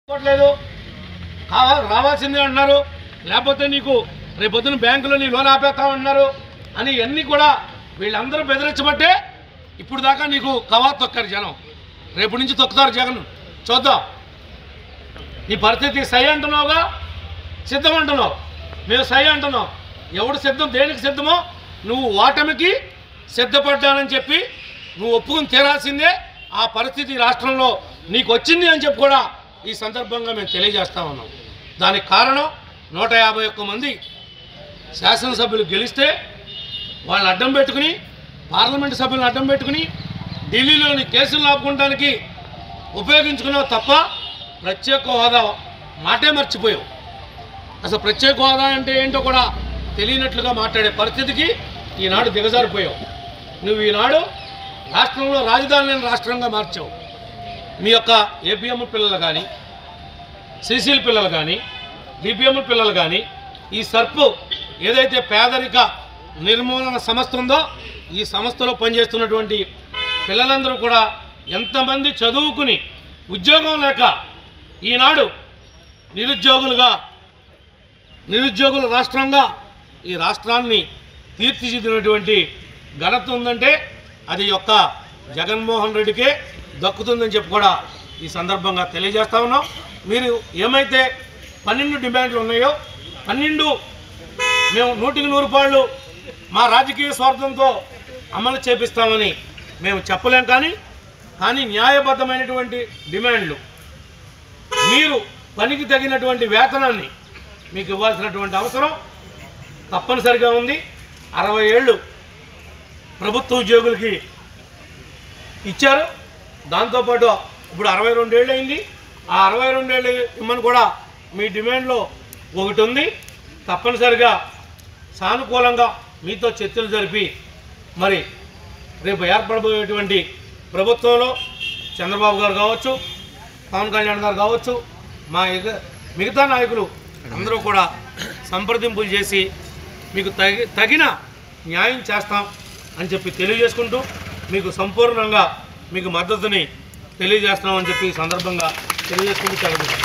ఇవ్వట్లేదు కావాలి రావాల్సిందే అంటున్నారు లేకపోతే నీకు రేపొద్దున బ్యాంకులో నీ లోన్ ఆపేస్తామన్నారు అని ఇవన్నీ కూడా వీళ్ళందరూ బెదిరించబట్టే ఇప్పుడు దాకా నీకు కవా తొక్కారు జనం రేపు నుంచి తొక్కుతారు జగన్ చూద్దాం నీ పరిస్థితి సై అంటున్నావుగా సిద్ధం అంటున్నావు మేము సై అంటున్నాం ఎవడు సిద్ధం దేనికి సిద్ధమో నువ్వు ఓటమికి సిద్ధపడ్డానని చెప్పి నువ్వు ఒప్పుకుని తీరాల్సిందే ఆ పరిస్థితి ఈ రాష్ట్రంలో నీకు వచ్చింది అని చెప్పి కూడా ఈ సందర్భంగా మేము తెలియజేస్తా ఉన్నాం దానికి కారణం నూట యాభై ఒక్క మంది శాసనసభ్యులు గెలిస్తే వాళ్ళని అడ్డం పెట్టుకుని పార్లమెంటు సభ్యులను అడ్డం పెట్టుకుని ఢిల్లీలోని కేసులు ఆపుకోవడానికి ఉపయోగించుకున్నావు తప్ప ప్రత్యేక హోదా మాటే మర్చిపోయావు అసలు ప్రత్యేక హోదా అంటే ఏంటో కూడా తెలియనట్లుగా మాట్లాడే పరిస్థితికి ఈనాడు దిగజారిపోయావు నువ్వు ఈనాడు రాష్ట్రంలో రాజధానిని రాష్ట్రంగా మార్చావు మీ యొక్క ఏపీఎం పిల్లలు కానీ సిసిల్ పిల్లలు కానీ డిపిఎం పిల్లలు కానీ ఈ సర్పు ఏదైతే పేదరిక నిర్మూలన సంస్థ ఉందో ఈ సంస్థలో పనిచేస్తున్నటువంటి పిల్లలందరూ కూడా ఎంతమంది చదువుకుని ఉద్యోగం లేక ఈనాడు నిరుద్యోగులుగా నిరుద్యోగుల రాష్ట్రంగా ఈ రాష్ట్రాన్ని తీర్చిదిద్దినటువంటి ఘనత ఉందంటే అది యొక్క జగన్మోహన్ రెడ్డికే దక్కుతుందని చెప్పి కూడా ఈ సందర్భంగా తెలియజేస్తా ఉన్నాం మీరు ఏమైతే పన్నెండు డిమాండ్లు ఉన్నాయో పన్నెండు మేము నూటికి నూరు రూపాయలు మా రాజకీయ స్వార్థంతో అమలు చేపిస్తామని మేము చెప్పలేం కానీ కానీ న్యాయబద్ధమైనటువంటి డిమాండ్లు మీరు పనికి తగినటువంటి వేతనాన్ని మీకు ఇవ్వాల్సినటువంటి అవసరం తప్పనిసరిగా ఉంది అరవై ఏళ్ళు ప్రభుత్వ ఉద్యోగులకి ఇచ్చారు దాంతోపాటు ఇప్పుడు అరవై రెండేళ్ళు అయింది ఆ అరవై రెండేళ్ళు ఇమ్మని కూడా మీ డిమాండ్లో ఒకటి ఉంది తప్పనిసరిగా సానుకూలంగా మీతో చర్చలు జరిపి మరి రేపు ఏర్పడబోయేటువంటి ప్రభుత్వంలో చంద్రబాబు గారు కావచ్చు పవన్ కళ్యాణ్ గారు కావచ్చు మా ఇగ- మిగతా నాయకులు అందరూ కూడా సంప్రదింపులు చేసి మీకు తగి తగిన న్యాయం చేస్తాం అని చెప్పి తెలియజేసుకుంటూ మీకు సంపూర్ణంగా మీకు మద్దతుని తెలియజేస్తున్నామని చెప్పి ఈ సందర్భంగా తెలియజేసుకుంటూ సెలవు